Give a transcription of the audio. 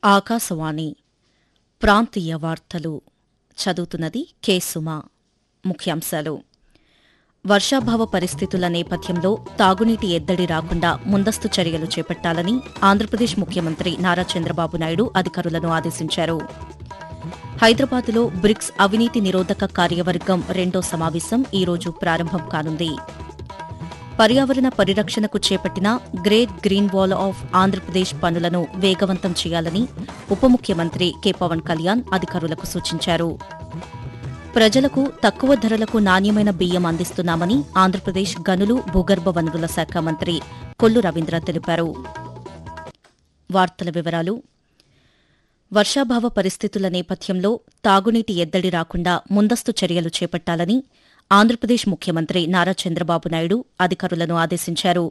ఆకాశవాణి ప్రాంతీయ వార్తలు చదువుతున్నది కె సుమా ముఖ్యాంశాలు వర్షాభావ పరిస్థితుల నేపథ్యంలో తాగునీటి ఎద్దడి రాకుండా ముందస్తు చర్యలు చేపట్టాలని ఆంధ్రప్రదేశ్ ముఖ్యమంత్రి నారా చంద్రబాబు నాయుడు అధికారులను ఆదేశించారు హైదరాబాద్లో బ్రిక్స్ అవినీతి నిరోధక కార్యవర్గం రెండో సమావేశం ఈ రోజు ప్రారంభం కానుంది పర్యావరణ పరిరక్షణకు చేపట్టిన great green wall of Andhra Pradesh పనులను వేగవంతం చేయాలని ఉప ముఖ్యమంత్రి కె పవన్ కళ్యాణ్ అధికారులకు సూచించారు ప్రజలకు తక్కువ ధరలకు నాణ్యమైన బియ్యం అందిస్తున్నామని ఆంధ్రప్రదేశ్ గనులు భూగర్భ వనరుల శాఖ మంత్రి కొల్లు రవీంద్ర తెలిపారు వార్తల వివరాలు వర్షాభావ పరిస్థితుల నేపథ్యంలో తాగునీటి ఎద్దడి రాకుండా ముందస్తు చర్యలు చేపట్టాలని ఆంధ్రప్రదేశ్ ముఖ్యమంత్రి నారా చంద్రబాబు నాయుడు అధికారులను ఆదేశించారు